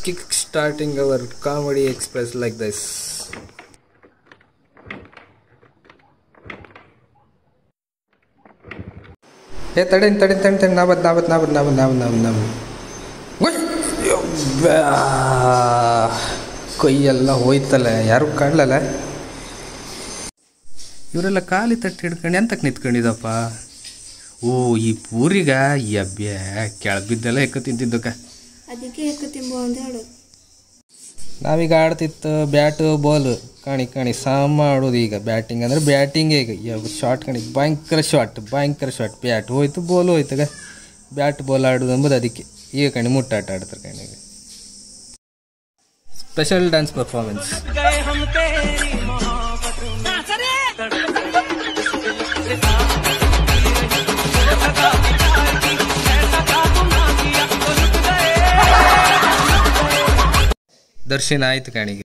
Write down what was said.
kick starting our comedy express like this. ಏ ತಡೀನಿ ತಡೀನಿ ತಡಿ ತಡಿ ನಾಬತ್ ನಾಬತ್ ನಾಬತ್ ನಾಬತ್ ನಾಬತ್ ನಾಬತ್ ನಾಬತ್ ಕೈಯೆಲ್ಲ ಹೋಯ್ತಲ್ಲ ಯಾರು ಕಾಣಲಲ್ಲ ಇವರೆಲ್ಲ ಖಾಲಿ ತಟ್ಟಿ ಹಿಡ್ಕೊಂಡು ಎಂತಕ್ಕೆ ನಿಂತ್ಕೊಂಡಿದ್ದಪ್ಪ ಓ ಈ ಪೂರಿಗ ಯಬ್ಬ್ಯಾ ಕೆಳಗೆ ಬಿದ್ದೆಲ್ಲ ಎಕ್ಕ ತಿಂತಿದ್ದಕ್ಕ ಅದಕ್ಕೆ ಎಕ್ಕ ತಿಂಬು ಅಂತ ಹೇಳೋದು ನಾವೀಗ ಆಡ್ತಿತ್ತು ಬ್ಯಾಟು ಬಾಲ್ ಕಾಣಿ ಕಾಣಿ ಸಾಮ ಆಡೋದು ಈಗ ಬ್ಯಾಟಿಂಗ್ ಅಂದರೆ ಬ್ಯಾಟಿಂಗ್ ಈಗ ಶಾರ್ಟ್ ಕಾಣಿ ಭಯಂಕರ ಶಾರ್ಟ್ ಭಯಂಕರ ಶಾರ್ಟ್ ಬ್ಯಾಟ್ ಹೋಯ್ತು ಬಾಲ್ ಹೋಯ್ತಾಗ ಬ್ಯಾಟ್ ಬಾಲ್ ಆಡೋದು ಎಂಬುದು ಅದಕ್ಕೆ ಈಗ ಕಣಿ ಮುಟ್ಟಾಟ ಆಡ್ತಾರೆ ಕಣಿಗೆ ಸ್ಪೆಷಲ್ ಡ್ಯಾನ್ಸ್ ಪರ್ಫಾರ್ಮೆನ್ಸ್ ದರ್ಶನ ಆಯ್ತು ಕಣಿಗೆ